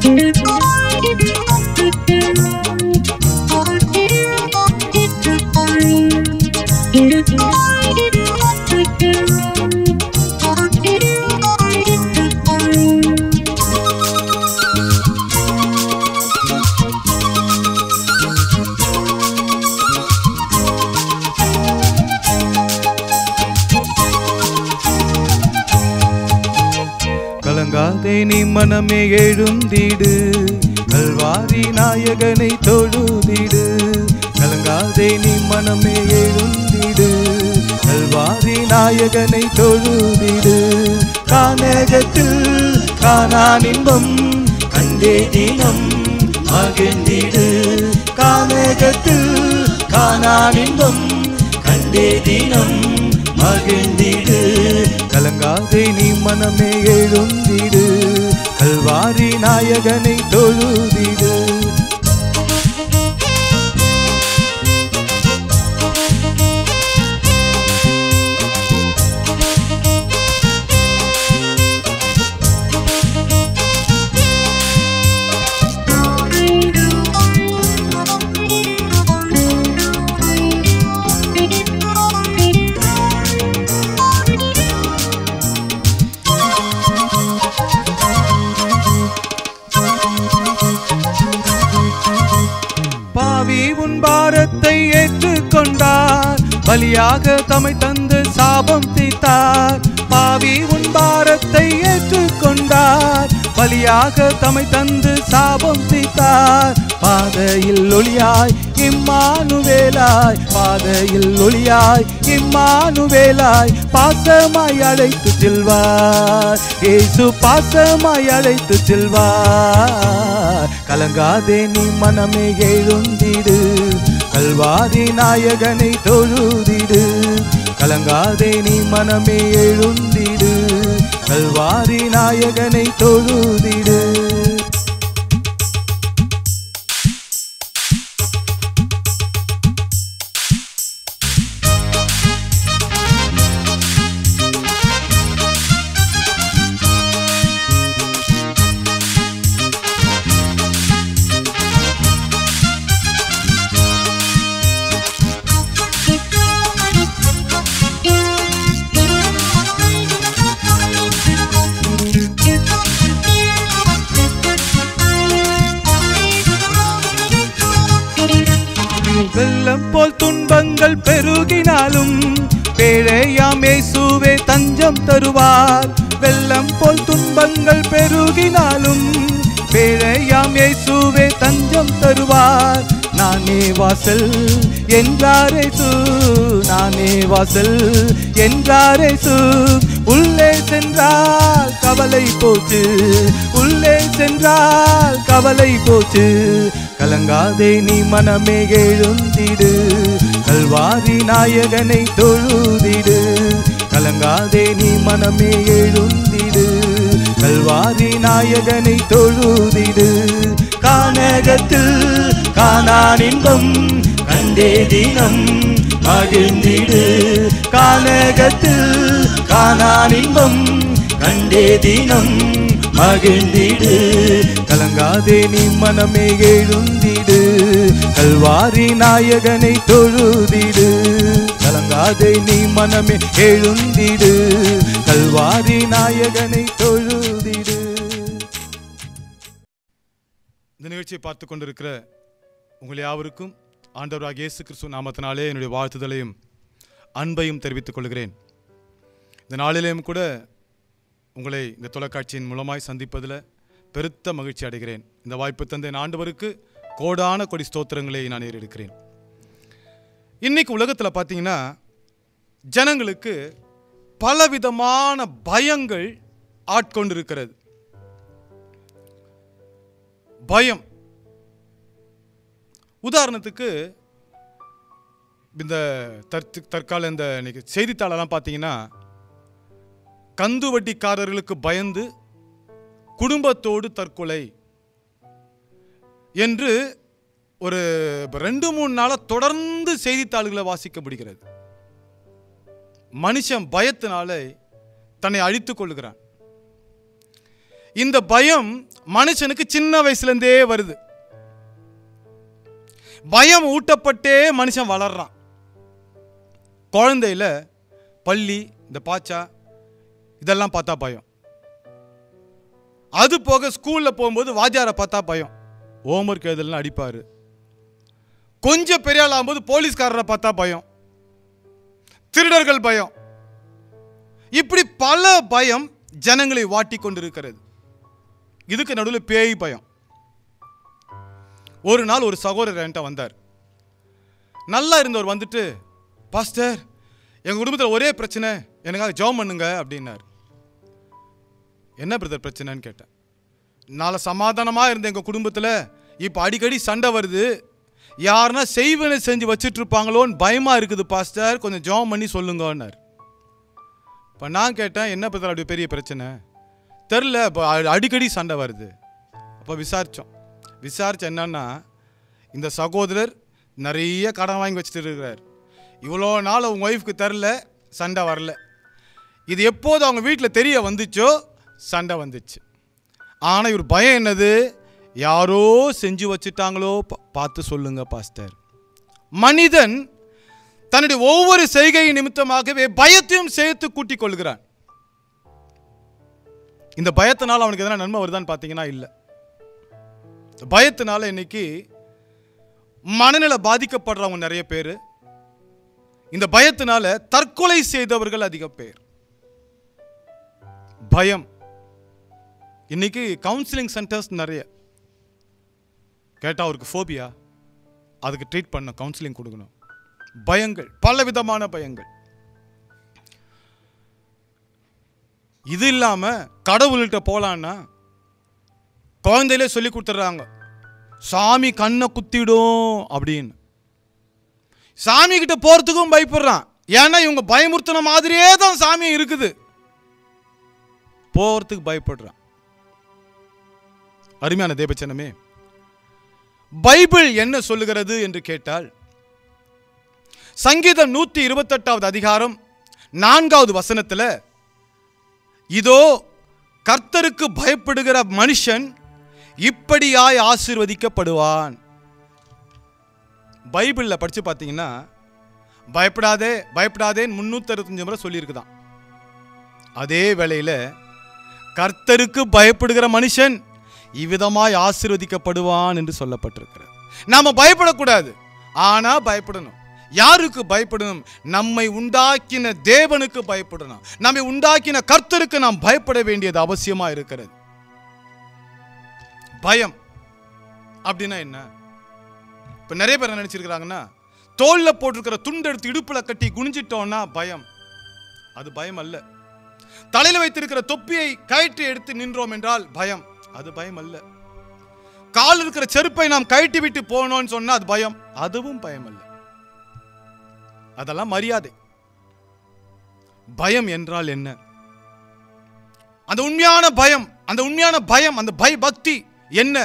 கலங்காதே நீ மனமே எழுந்திடு கல்வாரி நாயகனை தொழுதிடு கலங்காதே நீ மனமே எழுந்திடு கல்வாரி நாயகனை தொழுதிடு கானகத்தில் காணான் இன்பம் கண்டே தினம் மகிழ்ந்திடு கானகத்தில் காணான் இன்பம் கண்டே தினம் மகிழ்ந்திடு கலங்காதே நீ மனமே எழுந்திடு கல்வாரி நாயகனை தொழுதிடு பாவி உன் பாரத்தை ஏற்றுக்கொண்டார் பலியாக தமை தந்து சாபம் தீத்தார் பாவி உன் பாரத்தை ஏற்றுக்கொண்டார் பலியாக தமை தந்து சாபம் தீத்தார் பாதையில் ஒளியாய் இம்மானுவேலாய் பாதையில் ஒளியாய் இம்மானுவேலாய் பாசமாய் அழைத்து செல்வார் இயேசு பாசமாய் அழைத்து செல்வார் கலங்காதே நீ மனமே எழுந்திடு கல்வாரி நாயகனை தொழுதிடு கலங்காதே நீ மனமே எழுந்திடு கல்வாரி நாயகனை தொழுதிடு வெள்ளம் போல் துன்பங்கள் பெருகினாலும் பேழையாம் இயேசுவே தஞ்சம் தருவார் வெள்ளம் போல் துன்பங்கள் பெருகினாலும் பேழையாம் இயேசுவே தஞ்சம் தருவார் நானே வாசல் என்றாரேசு நானே வாசல் என்றாரேசு உள்ளே சென்றால் கவலை போச்சு உள்ளே சென்றால் கவலை போச்சு கலங்காதே நீ மனமே எழுந்திடு கல்வாரி நாயகனை தொழுதிடு கலங்காதே நீ மனமே எழுந்திடு கல்வாரி நாயகனை தொழுதிடு கானகத்தில் காணான் இன்பம் கண்டே தினம் மகிழ்ந்திடு கானகத்தில் காணான் இன்பம் கண்டே தினம் மகிழ்ந்திடு கலங்காதே நீ மனமே எழுந்திடு கல்வாரி நாயகனை தொழுதிடு கலங்காதே நீ மனமே எழுந்திடு கல்வாரி நாயகனை தொழுதிடு இந்த நிகழ்ச்சியை பார்த்து கொண்டிருக்கிற உங்கள் யாவருக்கும் ஆண்டவராக இயேசு கிறிஸ்து நாமத்தினாலே என்னுடைய வாழ்த்துதலையும் அன்பையும் தெரிவித்துக் கொள்கிறேன் இந்த நாளிலேயும் கூட உங்களை இந்த தொலைக்காட்சியின் மூலமாய் சந்திப்பதில் பெருத்த மகிழ்ச்சி அடைகிறேன் இந்த வாய்ப்பு தந்த என் ஆண்டவருக்கு கோடான கொடி ஸ்தோத்திரங்களை நான் ஏறெடுக்கிறேன் இன்னைக்கு உலகத்தில் பார்த்தீங்கன்னா ஜனங்களுக்கு பலவிதமான பயங்கள் ஆட்கொண்டிருக்கிறது பயம் உதாரணத்துக்கு இந்த தற்று தற்கால இந்த இன்னைக்கு செய்தித்தாளெல்லாம் பார்த்தீங்கன்னா கந்து வட்டிக்காரர்களுக்கு பயந்து குடும்பத்தோடு தற்கொலை என்று ஒரு ரெண்டு மூணு நாளாக தொடர்ந்து செய்தித்தாள்களை வாசிக்க முடிகிறது மனுஷன் பயத்தினால தன்னை அழித்துக் கொள்கிறான் இந்த பயம் மனுஷனுக்கு சின்ன வயசுலேருந்தே வருது பயம் ஊட்டப்பட்டே மனுஷன் வளர்றான் குழந்தையில பள்ளி இந்த பாச்சா இதெல்லாம் பார்த்தா பயம் அது போக ஸ்கூல்ல போகும்போது வாத்தியாரை பார்த்தா பயம் ஹோம்ஒர்க் எழுதலாம் அடிப்பாரு கொஞ்சம் பெரிய ஆள் ஆகும்போது போலீஸ்காரரை பார்த்தா பயம் திருடர்கள் பயம் இப்படி பல பயம் ஜனங்களை வாட்டி கொண்டிருக்கிறது இதுக்கு நடுவில் பேய் பயம் ஒரு நாள் ஒரு சகோதரர் என்கிட்ட வந்தார் நல்லா இருந்தவர் வந்துட்டு பாஸ்டர் எங்கள் குடும்பத்தில் ஒரே பிரச்சனை எனக்காக ஜெபம் பண்ணுங்க அப்படின்னார் என்ன பிரதர் பிரச்சனைன்னு கேட்டேன் நாளை சமாதானமாக இருந்த எங்கள் குடும்பத்தில் இப்போ அடிக்கடி சண்டை வருது யாருன்னா செய்வனை செஞ்சு வச்சுட்டு இருப்பாங்களோன்னு பயமாக இருக்குது பாஸ்டர் கொஞ்சம் ஜெபம் பண்ணி சொல்லுங்கன்னார் இப்போ நான் கேட்டேன் என்ன பிரதர் அப்படி பெரிய பிரச்சனை தெரில இப்போ அ- அடிக்கடி சண்டை வருது அப்போ விசாரித்தோம் விசாரிச்ச என்னன்னா இந்த சகோதரர் நிறைய கடன் வாங்கி வச்சுட்டு இருக்கிறார் இவ்வளோ நாள் அவங்க ஒய்ஃப்க்கு தெரில சண்டை வரல இது எப்போது அவங்க வீட்டில் தெரிய வந்துச்சோ சண்டை வந்துச்சு ஆனால் இவர் பயம் என்னது யாரோ செஞ்சு வச்சுட்டாங்களோ பா- பார்த்து சொல்லுங்க பாஸ்டர் மனிதன் தன்னுடைய ஒவ்வொரு செய்கை நிமித்தமாகவே பயத்தையும் சேர்த்து கூட்டிக் கொள்கிறான் இந்த பயத்தினால அவனுக்கு எதனா நன்மை வருதான்னு பார்த்தீங்கன்னா இல்லை இந்த பயத்தினால இன்னைக்கு மனநிலை பாதிக்கப்படுறவங்க நிறைய பேர் இந்த பயத்தினால தற்கொலை செய்தவர்கள் அதிக பேர் பயம் இன்னைக்கு கவுன்சிலிங் சென்டர்ஸ் நிறைய கேட்டால் அவருக்கு ஃபோபியா அதுக்கு ட்ரீட் பண்ண கவுன்சிலிங் கொடுக்கணும் பயங்கள் பல விதமான பயங்கள் இது இல்லாம கடவுள்கிட்ட போலான்னா குழந்தையிலே சொல்லி கொடுத்துட்றாங்க சாமி கண்ணை குத்திடும் அப்படின்னு சாமி கிட்ட போறதுக்கும் பயப்படுறான் ஏன்னா இவங்க பயமுறுத்தின மாதிரியே தான் சாமி இருக்குது போறதுக்கு பயப்படுறான் அருமையான தேவச்சனமே பைபிள் என்ன சொல்லுகிறது என்று கேட்டால் சங்கீதம் நூற்றி இருபத்தெட்டாவது அதிகாரம் நான்காவது வசனத்துல இதோ கர்த்தருக்கு பயப்படுகிற மனுஷன் இப்படியாய் ஆசீர்வதிக்கப்படுவான் பைபிளில் படிச்சு பார்த்தீங்கன்னா பயப்படாதே பயப்படாதேன்னு முன்னூற்றி அறுபத்தஞ்சு முறை சொல்லியிருக்குதான் அதே வேளையில் கர்த்தருக்கு பயப்படுகிற மனுஷன் இவ்விதமாய் ஆசீர்வதிக்கப்படுவான் என்று சொல்லப்பட்டிருக்கிறது நாம பயப்படக்கூடாது ஆனா பயப்படணும் யாருக்கு பயப்படணும் நம்மை உண்டாக்கின தேவனுக்கு பயப்படணும் நம்மை உண்டாக்கின கர்த்தருக்கு நாம் பயப்பட வேண்டியது அவசியமா இருக்கிறது பயம் அப்படின்னா என்ன இப்ப நிறைய பேர் என்ன நினைச்சிருக்கிறாங்கன்னா தோல்ல போட்டிருக்கிற துண்டு எடுத்து இடுப்புல கட்டி குனிஞ்சிட்டோம்னா பயம் அது பயம் அல்ல தலையில வைத்திருக்கிற தொப்பியை கயிற்று எடுத்து நின்றோம் என்றால் பயம் அது பயம் அல்ல கால் இருக்கிற செருப்பை நாம் கழட்டி விட்டு போனோம்னு சொன்னா அது பயம் அதுவும் பயம் அல்ல அதெல்லாம் மரியாதை பயம் என்றால் என்ன அந்த உண்மையான பயம் அந்த உண்மையான பயம் அந்த பய பக்தி என்ன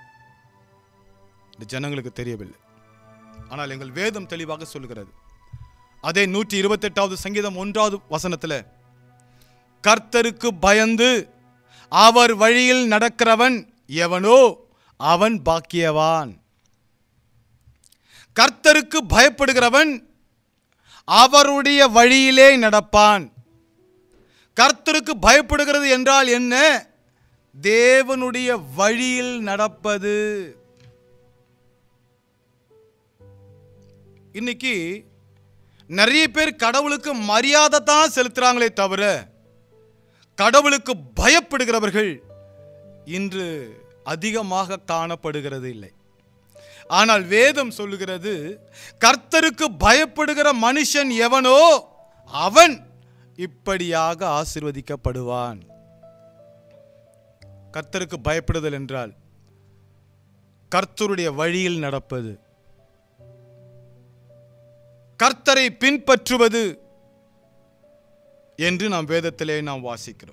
இந்த ஜனங்களுக்கு தெரியவில்லை ஆனால் எங்கள் வேதம் தெளிவாக சொல்லுகிறது அதே நூற்றி இருபத்தெட்டாவது சங்கீதம் ஒன்றாவது வசனத்துல கர்த்தருக்கு பயந்து அவர் வழியில் நடக்கிறவன் எவனோ அவன் பாக்கியவான் கர்த்தருக்கு பயப்படுகிறவன் அவருடைய வழியிலே நடப்பான் கர்த்தருக்கு பயப்படுகிறது என்றால் என்ன தேவனுடைய வழியில் நடப்பது இன்னைக்கு நிறைய பேர் கடவுளுக்கு மரியாதை தான் செலுத்துறாங்களே தவிர கடவுளுக்கு பயப்படுகிறவர்கள் இன்று அதிகமாக காணப்படுகிறது இல்லை ஆனால் வேதம் சொல்லுகிறது கர்த்தருக்கு பயப்படுகிற மனுஷன் எவனோ அவன் இப்படியாக ஆசிர்வதிக்கப்படுவான் கர்த்தருக்கு பயப்படுதல் என்றால் கர்த்தருடைய வழியில் நடப்பது கர்த்தரை பின்பற்றுவது என்று நாம் வேதத்திலே நாம் வாசிக்கிறோம்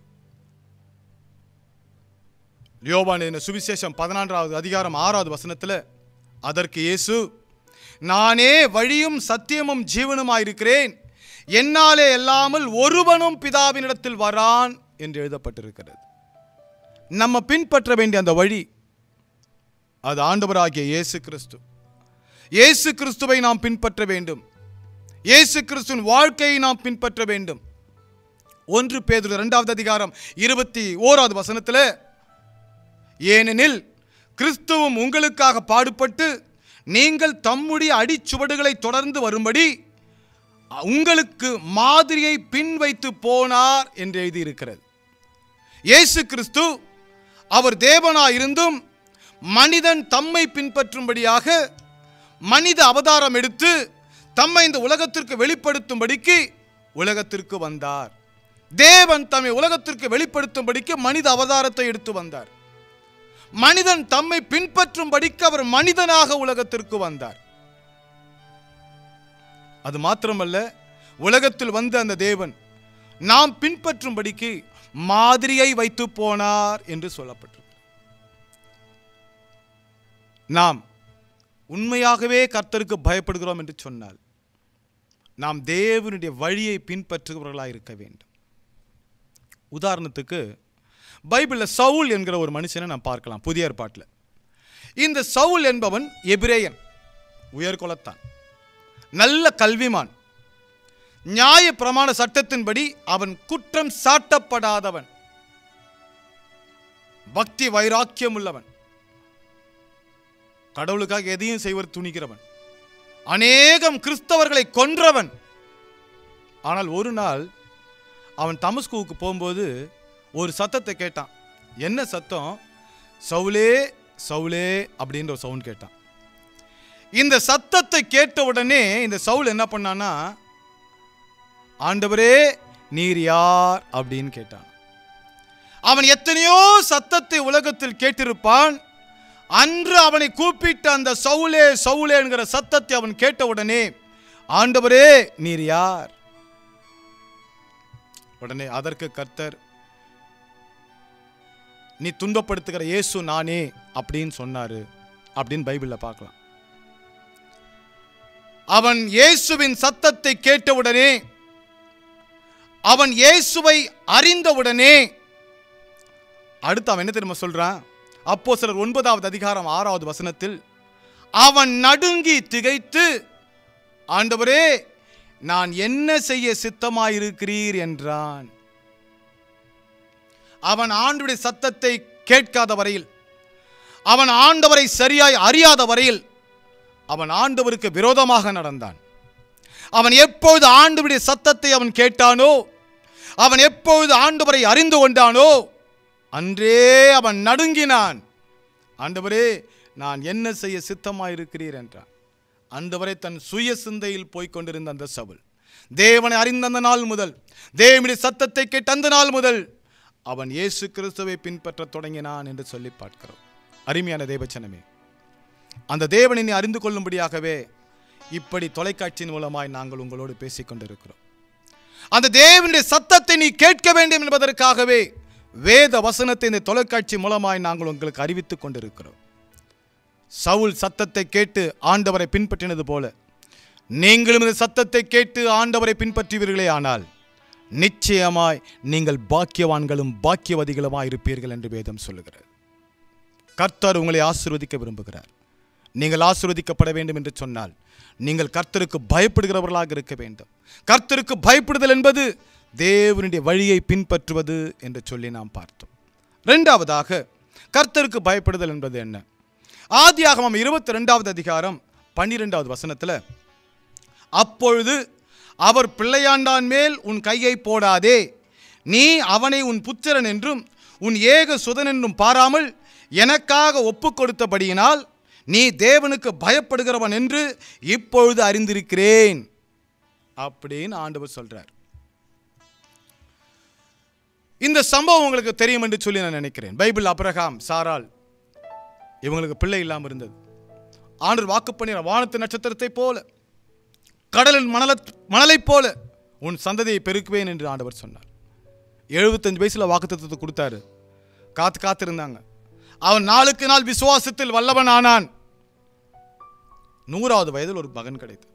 யோவான் என்ன சுவிசேஷம் பதினான்காவது அதிகாரம் ஆறாவது வசனத்தில் அதற்கு இயேசு நானே வழியும் சத்தியமும் ஜீவனுமாயிருக்கிறேன் என்னாலே அல்லாமல் ஒருவனும் பிதாவினிடத்தில் வரான் என்று எழுதப்பட்டிருக்கிறது நம்ம பின்பற்ற வேண்டிய அந்த வழி அது ஆண்டவராகிய இயேசு கிறிஸ்து இயேசு கிறிஸ்துவை நாம் பின்பற்ற வேண்டும் இயேசு கிறிஸ்துவின் வாழ்க்கையை நாம் பின்பற்ற வேண்டும் ஒன்று பேதுரு இரண்டாவது அதிகாரம் இருபத்தி ஓராவது வசனத்தில் ஏனெனில் கிறிஸ்துவும் உங்களுக்காக பாடுபட்டு நீங்கள் தம்முடைய அடிச்சுவடுகளை தொடர்ந்து வரும்படி உங்களுக்கு மாதிரியை பின் வைத்து போனார் என்று எழுதியிருக்கிறது இயேசு கிறிஸ்து அவர் தேவனாயிருந்தும் மனிதன் தம்மை பின்பற்றும்படியாக மனித அவதாரம் எடுத்து தம்மை இந்த உலகத்திற்கு வெளிப்படுத்தும்படிக்கு உலகத்திற்கு வந்தார் தேவன் தம்மை உலகத்திற்கு வெளிப்படுத்தும்படிக்கு மனித அவதாரத்தை எடுத்து வந்தார் மனிதன் தம்மை பின்பற்றும்படிக்கு அவர் மனிதனாக உலகத்திற்கு வந்தார் அது மாத்திரமல்ல உலகத்தில் வந்த அந்த தேவன் நாம் பின்பற்றும்படிக்கு மாதிரியை வைத்து போனார் என்று சொல்லப்பட்டிருக்கு நாம் உண்மையாகவே கர்த்தருக்கு பயப்படுகிறோம் என்று சொன்னால் நாம் தேவனுடைய வழியை பின்பற்றுகிறவர்களாக இருக்க வேண்டும் உதாரணத்துக்கு பைபிளில் சவுல் என்கிற ஒரு மனுஷனை நாம் பார்க்கலாம் புதிய ஏற்பாட்டில் இந்த சவுல் என்பவன் எபிரேயன் உயர்குலத்தான் நல்ல கல்விமான் நியாய பிரமாண சட்டத்தின்படி அவன் குற்றம் சாட்டப்படாதவன் பக்தி வைராக்கியம் உள்ளவன் கடவுளுக்காக எதையும் செய்வர் துணிகிறவன் அநேகம் கிறிஸ்தவர்களை கொன்றவன் ஆனால் ஒரு நாள் அவன் தமஸ்குவுக்கு போகும்போது ஒரு சத்தத்தை கேட்டான் என்ன சத்தம் சவுலே சவுலே அப்படின்ற ஒரு சவுண்ட் கேட்டான் இந்த சத்தத்தை கேட்ட உடனே இந்த சவுல் என்ன பண்ணான்னா ஆண்டவரே நீர் யார் அப்படின்னு கேட்டான் அவன் எத்தனையோ சத்தத்தை உலகத்தில் கேட்டிருப்பான் அன்று அவனை கூப்பிட்ட அந்த சவுலே சவுலே என்கிற சத்தத்தை அவன் கேட்ட உடனே ஆண்டவரே நீர் யார் உடனே அதற்கு கர்த்தர் நீ துன்பப்படுத்துகிற இயேசு நானே அப்படின்னு சொன்னாரு அப்படின்னு பைபிளில் பார்க்கலாம் அவன் இயேசுவின் சத்தத்தை கேட்டவுடனே அவன் இயேசுவை அறிந்தவுடனே அடுத்து அவன் என்ன தெரியுமா சொல்றான் அப்போ சிலர் ஒன்பதாவது அதிகாரம் ஆறாவது வசனத்தில் அவன் நடுங்கி திகைத்து ஆண்டவரே நான் என்ன செய்ய சித்தமாயிருக்கிறீர் என்றான் அவன் ஆண்டுடைய சத்தத்தை கேட்காத வரையில் அவன் ஆண்டவரை சரியாய் அறியாத வரையில் அவன் ஆண்டவருக்கு விரோதமாக நடந்தான் அவன் எப்பொழுது ஆண்டவருடைய சத்தத்தை அவன் கேட்டானோ அவன் எப்பொழுது ஆண்டவரை அறிந்து கொண்டானோ அன்றே அவன் நடுங்கினான் ஆண்டவரே நான் என்ன செய்ய சித்தமாயிருக்கிறீர் என்றான் அந்தவரை தன் சுய சிந்தையில் போய்க் கொண்டிருந்த அந்த சவுல் தேவனை அறிந்த அந்த நாள் முதல் தேவனுடைய சத்தத்தை கேட்ட அந்த நாள் முதல் அவன் இயேசு கிறிஸ்துவை பின்பற்றத் தொடங்கினான் என்று சொல்லி பார்க்கிறோம் அருமையான தேவச்சனமே அந்த தேவனை நீ அறிந்து கொள்ளும்படியாகவே இப்படி தொலைக்காட்சியின் மூலமாய் நாங்கள் உங்களோடு பேசிக் கொண்டிருக்கிறோம் அந்த தேவனுடைய சத்தத்தை நீ கேட்க வேண்டும் என்பதற்காகவே வேத வசனத்தை இந்த தொலைக்காட்சி மூலமாய் நாங்கள் உங்களுக்கு அறிவித்துக் கொண்டிருக்கிறோம் சவுல் சத்தத்தை கேட்டு ஆண்டவரை பின்பற்றினது போல நீங்களும் இந்த சத்தத்தை கேட்டு ஆண்டவரை பின்பற்றுவீர்களே ஆனால் நிச்சயமாய் நீங்கள் பாக்கியவான்களும் பாக்கியவதிகளுமாய் இருப்பீர்கள் என்று வேதம் சொல்லுகிறது கர்த்தர் உங்களை ஆசீர்வதிக்க விரும்புகிறார் நீங்கள் ஆசீர்வதிக்கப்பட வேண்டும் என்று சொன்னால் நீங்கள் கர்த்தருக்கு பயப்படுகிறவர்களாக இருக்க வேண்டும் கர்த்தருக்கு பயப்படுதல் என்பது தேவனுடைய வழியை பின்பற்றுவது என்று சொல்லி நாம் பார்த்தோம் ரெண்டாவதாக கர்த்தருக்கு பயப்படுதல் என்பது என்ன ஆதியாகமம் இருபத்தி ரெண்டாவது அதிகாரம் பன்னிரெண்டாவது வசனத்தில் அப்பொழுது அவர் பிள்ளையாண்டான் மேல் உன் கையை போடாதே நீ அவனை உன் புத்திரன் என்றும் உன் ஏக சுதன் என்றும் பாராமல் எனக்காக ஒப்பு கொடுத்தபடியினால் நீ தேவனுக்கு பயப்படுகிறவன் என்று இப்பொழுது அறிந்திருக்கிறேன் அப்படின்னு ஆண்டவர் சொல்றார் இந்த சம்பவம் உங்களுக்கு தெரியும் என்று சொல்லி நான் நினைக்கிறேன் பைபிள் அப்ரஹாம் சாரால் இவங்களுக்கு பிள்ளை இல்லாமல் இருந்தது ஆண்டவர் வாக்கு பண்ணிற வானத்து நட்சத்திரத்தை போல கடலின் மணல மணலைப் போல உன் சந்ததியை பெருக்குவேன் என்று ஆண்டவர் சொன்னார் எழுபத்தஞ்சு வயசுல வாக்குத்தத்தத்தை கொடுத்தாரு காத்து காத்திருந்தாங்க அவன் நாளுக்கு நாள் விசுவாசத்தில் வல்லவன் ஆனான் நூறாவது வயதில் ஒரு மகன் கிடைத்தது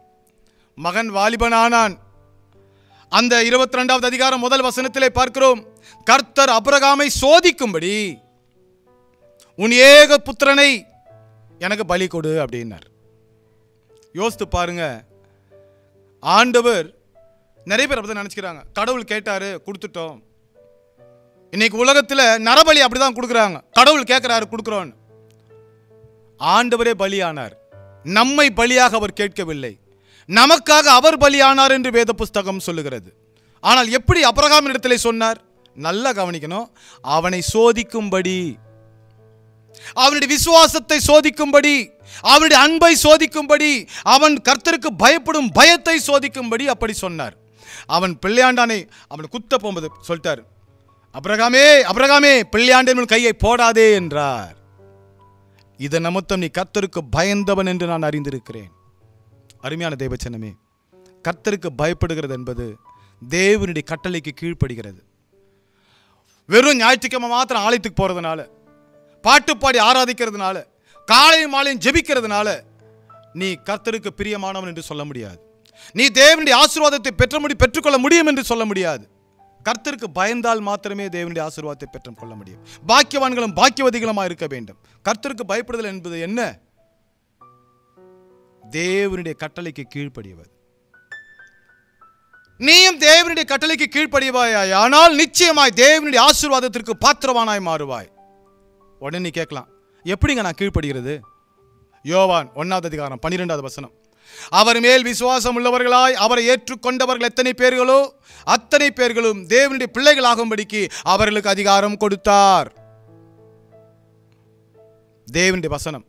மகன் வாலிபன் ஆனான் அந்த இருபத்தி ரெண்டாவது அதிகாரம் முதல் வசனத்திலே பார்க்கிறோம் கர்த்தர் அபிரகாமை சோதிக்கும்படி உன் ஏக புத்திரனை எனக்கு பலி கொடு அப்படின்னார் யோசித்து பாருங்க ஆண்டவர் நிறைய பேர் அப்படி நினச்சிக்கிறாங்க கடவுள் கேட்டாரு கொடுத்துட்டோம் இன்னைக்கு உலகத்தில் நரபலி அப்படிதான் கொடுக்குறாங்க கடவுள் கேட்குறாரு கொடுக்குறோன்னு ஆண்டவரே பலியானார் நம்மை பலியாக அவர் கேட்கவில்லை நமக்காக அவர் பலியானார் என்று வேத புஸ்தகம் சொல்லுகிறது ஆனால் எப்படி அபிரகாமின் இடத்திலே சொன்னார் நல்லா கவனிக்கணும் அவனை சோதிக்கும்படி அவனுடைய விசுவாசத்தை சோதிக்கும்படி அவனுடைய அன்பை சோதிக்கும்படி அவன் கர்த்தருக்கு பயப்படும் பயத்தை சோதிக்கும்படி அப்படி சொன்னார் அவன் பிள்ளையாண்டானை அவன் குத்த போகும்போது சொல்லிட்டார் அபிரகாமே அபிரகாமே பிள்ளையாண்டின் உன் கையை போடாதே என்றார் இதன் நிமித்தம் நீ கர்த்தருக்கு பயந்தவன் என்று நான் அறிந்திருக்கிறேன் அருமையான தேவச்சனமே கர்த்தருக்கு பயப்படுகிறது என்பது தேவனுடைய கட்டளைக்கு கீழ்ப்படுகிறது வெறும் ஞாயிற்றுக்கிழமை மாத்திரம் ஆலயத்துக்கு போகிறதுனால பாட்டு பாடி ஆராதிக்கிறதுனால காலையும் மாலையும் ஜெபிக்கிறதுனால நீ கர்த்தருக்கு பிரியமானவன் என்று சொல்ல முடியாது நீ தேவனுடைய ஆசீர்வாதத்தை பெற்ற முடி பெற்றுக்கொள்ள முடியும் என்று சொல்ல முடியாது கர்த்தருக்கு பயந்தால் மாத்திரமே தேவனுடைய ஆசீர்வாதத்தை பெற்றுக் கொள்ள முடியும் பாக்கியவான்களும் பாக்கியவதிகளுமா இருக்க வேண்டும் கர்த்தருக்கு பயப்படுதல் என்பது என்ன தேவனுடைய கட்டளைக்கு கீழ்ப்படியவர் நீயும் தேவனுடைய கட்டளைக்கு கீழ்ப்படிவாயாய் ஆனால் நிச்சயமாய் தேவனுடைய ஆசீர்வாதத்திற்கு பாத்திரவானாய் மாறுவாய் உடனே நீ கேட்கலாம் எப்படிங்க நான் கீழ்ப்படுகிறது யோவான் ஒன்னாவது அதிகாரம் பன்னிரெண்டாவது வசனம் அவர் மேல் விசுவாசம் உள்ளவர்களாய் அவரை ஏற்றுக்கொண்டவர்கள் எத்தனை பேர்களோ அத்தனை பேர்களும் தேவனுடைய பிள்ளைகளாகும்படிக்கு அவர்களுக்கு அதிகாரம் கொடுத்தார் தேவனுடைய வசனம்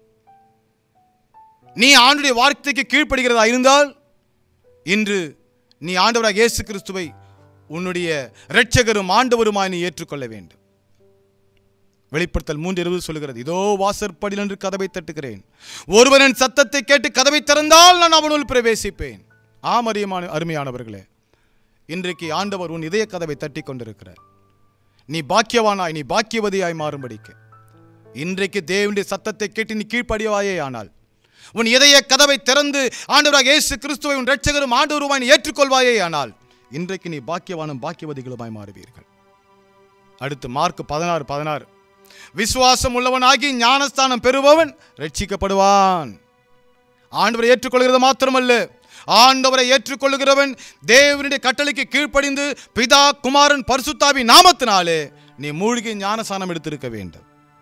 நீ ஆண்டுடைய வார்த்தைக்கு கீழ்ப்படுகிறதா இருந்தால் இன்று நீ ஆண்டவராக இயேசு கிறிஸ்துவை உன்னுடைய இரட்சகரும் ஆண்டவருமாய் நீ ஏற்றுக்கொள்ள வேண்டும் வெளிப்படுத்தல் மூன்று இருபது சொல்லுகிறது இதோ வாசற்படியில் என்று கதவை தட்டுகிறேன் ஒருவனின் சத்தத்தை கேட்டு கதவை திறந்தால் நான் அவனுள் பிரவேசிப்பேன் ஆம் அரியமான அருமையானவர்களே இன்றைக்கு ஆண்டவர் உன் இதய கதவை தட்டி கொண்டிருக்கிறார் நீ பாக்கியவானாய் நீ பாக்கியவதியாய் மாறும்படிக்கு இன்றைக்கு தேவனுடைய சத்தத்தை கேட்டு நீ கீழ்ப்படிவாயே ஆனால் உன் இதய கதவை திறந்து ஆண்டவராக இயேசு கிறிஸ்துவை உன் இரட்சகரும் ஆண்டவருமாய் நீ ஏற்றுக்கொள்வாயே ஆனால் இன்றைக்கு நீ பாக்கியவானும் பாக்கியவதிகளுமாய் மாறுவீர்கள் அடுத்து மார்க் பதினாறு பதினாறு விசுவாசம் உள்ளவனாகி ஞானஸ்தானம் பெறுபவன் ரட்சிக்கப்படுவான் ஆண்டவரை ஏற்றுக்கொள்கிறது மாத்திரமல்ல ஆண்டவரை ஏற்றுக்கொள்கிறவன் தேவனுடைய கட்டளைக்கு கீழ்ப்படிந்து பிதா குமாரன் பரிசுத்தாவி நாமத்தினாலே நீ மூழ்கி ஞானஸ்தானம் எடுத்திருக்க வேண்டும்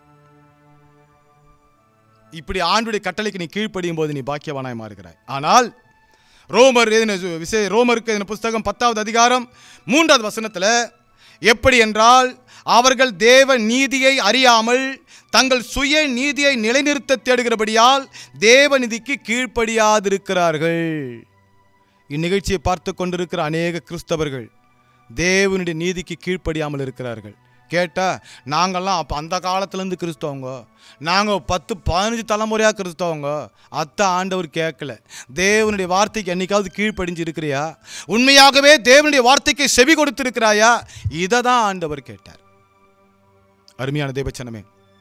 இப்படி ஆண்டுடைய கட்டளைக்கு நீ கீழ்ப்படியும் போது நீ பாக்கியவானாய் மாறுகிறாய் ஆனால் ரோமர் எழுதின சு- விசே ரோமருக்கு எழுதின புஸ்தகம் பத்தாவது அதிகாரம் மூன்றாவது வசனத்தில் எப்படி என்றால் அவர்கள் தேவ நீதியை அறியாமல் தங்கள் சுய நீதியை நிலைநிறுத்த தேடுகிறபடியால் தேவ நீதிக்கு கீழ்ப்படியாதிருக்கிறார்கள் இந்நிகழ்ச்சியை பார்த்து கொண்டிருக்கிற அநேக கிறிஸ்தவர்கள் தேவனுடைய நீதிக்கு கீழ்ப்படியாமல் இருக்கிறார்கள் கேட்டா நாங்கள்லாம் அப்போ அந்த காலத்துலேருந்து கிறிஸ்தவங்க நாங்கள் பத்து பதினஞ்சு தலைமுறையாக கிறிஸ்தவங்க அத்தை ஆண்டவர் கேட்கல தேவனுடைய வார்த்தைக்கு என்னைக்காவது கீழ்ப்படிஞ்சு இருக்கிறியா உண்மையாகவே தேவனுடைய வார்த்தைக்கு செவி கொடுத்திருக்கிறாயா இதை தான் ஆண்டவர் கேட்டார் அருமையான தேவச்சனமே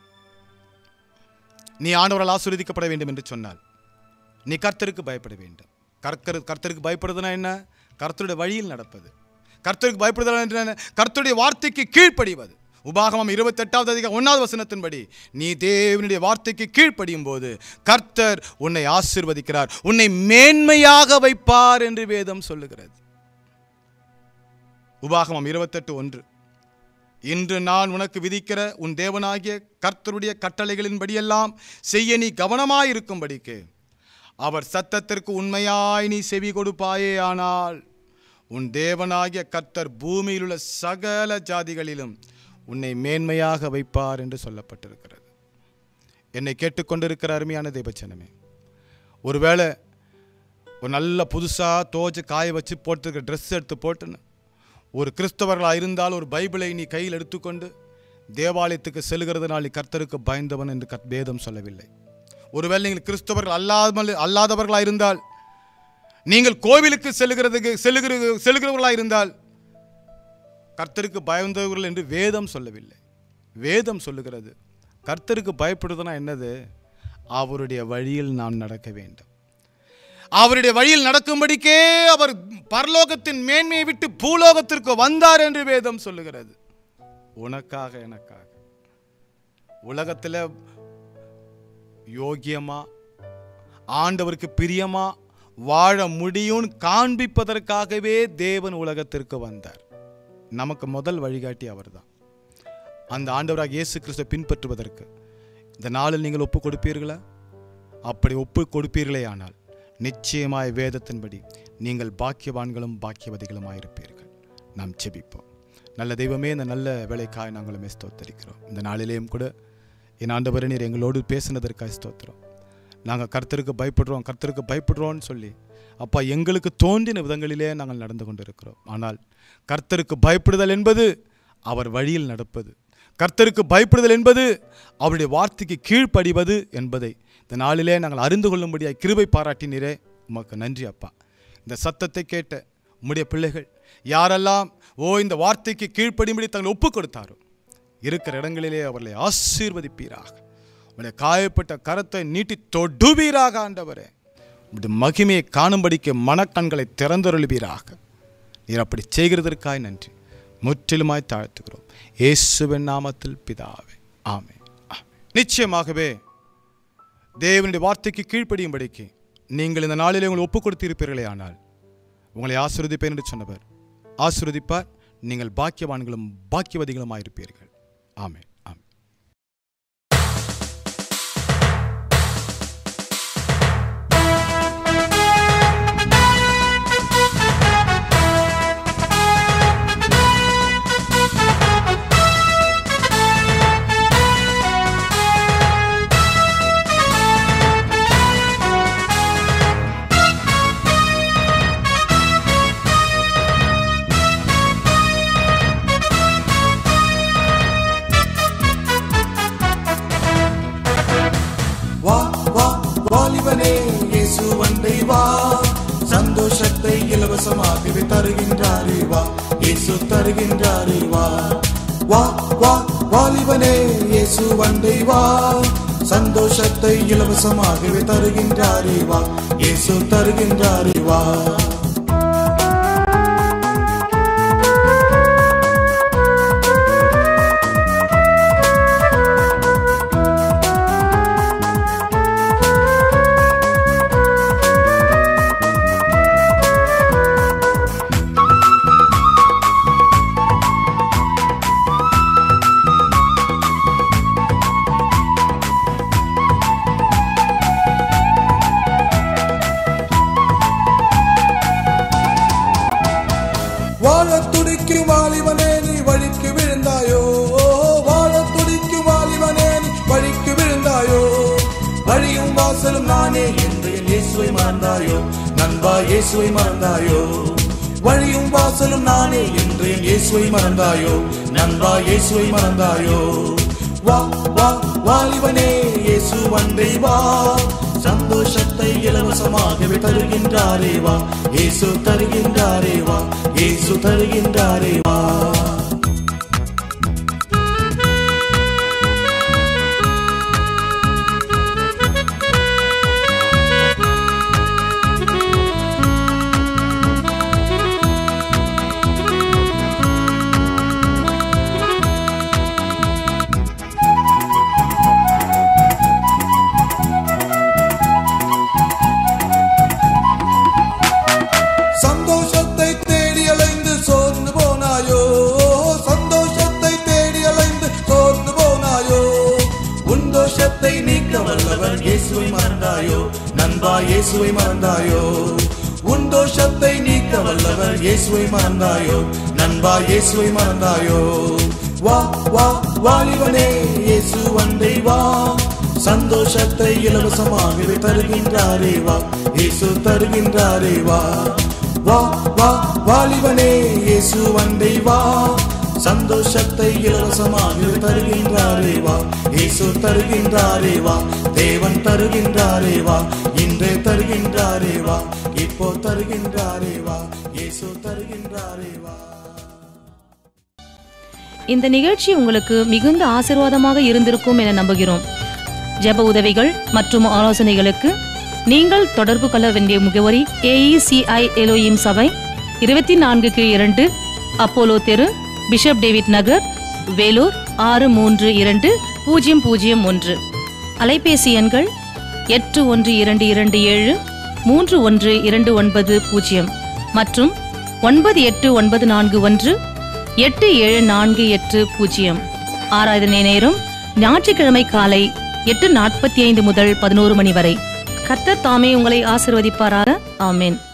நீ ஆண்டவரால் ஆசீர்வதிக்கப்பட வேண்டும் என்று சொன்னால் நீ கர்த்தருக்கு பயப்பட வேண்டும் கர்த்தரு கர்த்தருக்கு பயப்படுறதுனா என்ன கர்த்தருடைய வழியில் நடப்பது கர்த்தருக்கு பயப்படுதல் என்று என்ன? கர்த்தருடைய வார்த்தைக்கு கீழ்ப்படிவது உபாகமம் இருபத்தெட்டாவது அதிக ஒன்றாவது வசனத்தின்படி நீ தேவனுடைய வார்த்தைக்கு கீழ்ப்படியும் போது கர்த்தர் உன்னை ஆசீர்வதிக்கிறார் உன்னை மேன்மையாக வைப்பார் என்று வேதம் சொல்லுகிறது உபாகமம் இருபத்தெட்டு ஒன்று இன்று நான் உனக்கு விதிக்கிற உன் தேவனாகிய கர்த்தருடைய கட்டளைகளின்படியெல்லாம் செய்ய நீ கவனமாயிருக்கும்படிக்கு அவர் சத்தத்திற்கு உண்மையாய் நீ செவி கொடுப்பாயே ஆனால் உன் தேவனாகிய கர்த்தர் பூமியில் உள்ள சகல ஜாதிகளிலும் உன்னை மேன்மையாக வைப்பார் என்று சொல்லப்பட்டிருக்கிறது என்னை கேட்டுக்கொண்டிருக்கிற அருமையான தேவச்சனமே ஒருவேளை ஒரு நல்ல புதுசாக தோச்சு காய வச்சு போட்டிருக்க ட்ரெஸ் எடுத்து போட்டுன்னு ஒரு கிறிஸ்தவர்களாக இருந்தால் ஒரு பைபிளை நீ கையில் எடுத்துக்கொண்டு தேவாலயத்துக்கு செல்கிறதுனால் நீ கர்த்தருக்கு பயந்தவன் என்று கத் வேதம் சொல்லவில்லை ஒருவேளை நீங்கள் கிறிஸ்தவர்கள் அல்லாமல் அல்லாதவர்களாக இருந்தால் நீங்கள் கோவிலுக்கு செல்லுகிறதுக்கு செல்லுகிற செல்லுகிறவர்களாக இருந்தால் கர்த்தருக்கு பயந்தவர்கள் என்று வேதம் சொல்லவில்லை வேதம் சொல்லுகிறது கர்த்தருக்கு பயப்படுதுன்னா என்னது அவருடைய வழியில் நாம் நடக்க வேண்டும் அவருடைய வழியில் நடக்கும்படிக்கே அவர் பரலோகத்தின் மேன்மையை விட்டு பூலோகத்திற்கு வந்தார் என்று வேதம் சொல்லுகிறது உனக்காக எனக்காக உலகத்தில் யோக்கியமா ஆண்டவருக்கு பிரியமா வாழ முடியும்னு காண்பிப்பதற்காகவே தேவன் உலகத்திற்கு வந்தார் நமக்கு முதல் வழிகாட்டி அவர்தான் அந்த ஆண்டவராக இயேசு கிறிஸ்துவை பின்பற்றுவதற்கு இந்த நாளில் நீங்கள் ஒப்பு கொடுப்பீர்களா அப்படி ஒப்பு கொடுப்பீர்களே ஆனால் நிச்சயமாய் வேதத்தின்படி நீங்கள் பாக்கியவான்களும் பாக்கியவதிகளுமாயிருப்பீர்கள் நாம் செபிப்போம் நல்ல தெய்வமே இந்த நல்ல வேலைக்காய் நாங்களும் ஸ்தோத்தரிக்கிறோம் இந்த நாளிலேயும் கூட என் ஆண்டவரே நீர் எங்களோடு பேசினதற்காக ஸ்தோத்திரம் நாங்கள் கர்த்தருக்கு பயப்படுறோம் கர்த்தருக்கு பயப்படுறோம்னு சொல்லி அப்பா எங்களுக்கு தோன்றின விதங்களிலே நாங்கள் நடந்து கொண்டிருக்கிறோம் ஆனால் கர்த்தருக்கு பயப்படுதல் என்பது அவர் வழியில் நடப்பது கர்த்தருக்கு பயப்படுதல் என்பது அவருடைய வார்த்தைக்கு கீழ்ப்படிவது என்பதை இந்த நாளிலே நாங்கள் அறிந்து கொள்ளும்படியாய் கிருபை பாராட்டினீரே உமக்கு நன்றி அப்பா இந்த சத்தத்தை கேட்ட உம்முடைய பிள்ளைகள் யாரெல்லாம் ஓ இந்த வார்த்தைக்கு கீழ்ப்படியும்படி தங்களை ஒப்பு கொடுத்தாரோ இருக்கிற இடங்களிலே அவர்களை ஆசீர்வதிப்பீராக உடைய காயப்பட்ட கரத்தை நீட்டி தொடுவீராக ஆண்டவரே உடைய மகிமையை காணும்படிக்கு மனக்கண்களை திறந்தருளுவீராக நீர் அப்படி செய்கிறதற்காய் நன்றி முற்றிலுமாய் தாழ்த்துகிறோம் இயேசுவின் நாமத்தில் பிதாவே ஆமே நிச்சயமாகவே தேவனுடைய வார்த்தைக்கு கீழ்ப்படியும்படிக்கு நீங்கள் இந்த நாளிலே உங்களை ஒப்புக் கொடுத்திருப்பீர்களே ஆனால் உங்களை ஆசிர்வதிப்பேன் என்று சொன்னவர் ஆசிர்வதிப்பார் நீங்கள் பாக்கியவான்களும் பாக்கியவதிகளுமாயிருப்பீர்கள் ஆமென் ஆமென் வா வா வாலிபனே இயேசு வந்தை வா சந்தோஷத்தை இலவசமாகவே தருகின்றாரே வா இயேசு தருகின்றாரே வா வா வா வாலிபனே இயேசு வந்தை வா சந்தோஷத்தை இலவசமாகவே தருகின்றாரே வா இயேசு தருகின்றாரே வா வாழத் துடிக்கும் வாலிபனே நீ வழிக்கு விழுந்தாயோ வாழத் துடிக்கும் வாலிபனே நீ வழிக்கு விழுந்தாயோ வழியும் வாசலும் நானே என்று என் இயேசுவை மறந்தாயோ நண்பா இயேசுவை மறந்தாயோ வழியும் வாசலும் நானே என்று என் இயேசுவை மறந்தாயோ நண்பா இயேசுவை மறந்தாயோ வா வா வாலிபனே இயேசு வந்தை வா சந்தோஷத்தை இலவசமாகவே தருகின்றாரே வா இயேசு தருகின்றாரே வா இயேசு தருகின்றாரே வா சந்தோஷத்தை தேடி அலைந்து சோர்ந்து போனாயோ சந்தோஷத்தை தேடி அலைந்து சோர்ந்து போனாயோ உன் தோஷத்தை நீக்க வல்லவர் இயேசுவை மறந்தாயோ நண்பா இயேசுவை மறந்தாயோ உன் தோஷத்தை நீக்க வல்லவர் இயேசுவை மறந்தாயோ நண்பா இயேசுவை மறந்தாயோ வா வா வாலிபனே இயேசு வந்தை வா சந்தோஷத்தை இலவசமாகவே தருகின்றாரே வா இயேசு தருகின்றாரே வா வா வா வாலிபனே இயேசு வந்தை வா சந்தோஷத்தை இலவசமாக தருகின்றாரே வா இயேசு தருகின்றாரே வா தேவன் தருகின்றாரே வா இன்றே தருகின்றாரே வா இப்போ தருகின்றாரே வா இயேசு தருகின்றாரே வா இந்த நிகழ்ச்சி உங்களுக்கு மிகுந்த ஆசீர்வாதமாக இருந்திருக்கும் என நம்புகிறோம் ஜெப உதவிகள் மற்றும் ஆலோசனைகளுக்கு நீங்கள் தொடர்பு கொள்ள வேண்டிய முகவரி ஏஇசிஐ எலோயிம் சபை இருபத்தி நான்குக்கு இரண்டு அப்போலோ தெரு பிஷப் டேவிட் நகர் வேலூர் ஆறு மூன்று இரண்டு பூஜ்ஜியம் பூஜ்ஜியம் ஒன்று அலைபேசி எண்கள் எட்டு ஒன்று இரண்டு இரண்டு ஏழு மூன்று ஒன்று இரண்டு ஒன்பது பூஜ்ஜியம் மற்றும் ஒன்பது எட்டு ஒன்பது நான்கு ஒன்று எட்டு ஏழு நான்கு எட்டு பூஜ்ஜியம் ஆராதனை நேரம் ஞாயிற்றுக்கிழமை காலை எட்டு நாற்பத்தி ஐந்து முதல் பதினோரு மணி வரை கர்த்தர் தாமே உங்களை ஆசிர்வதிப்பாராக ஆமென்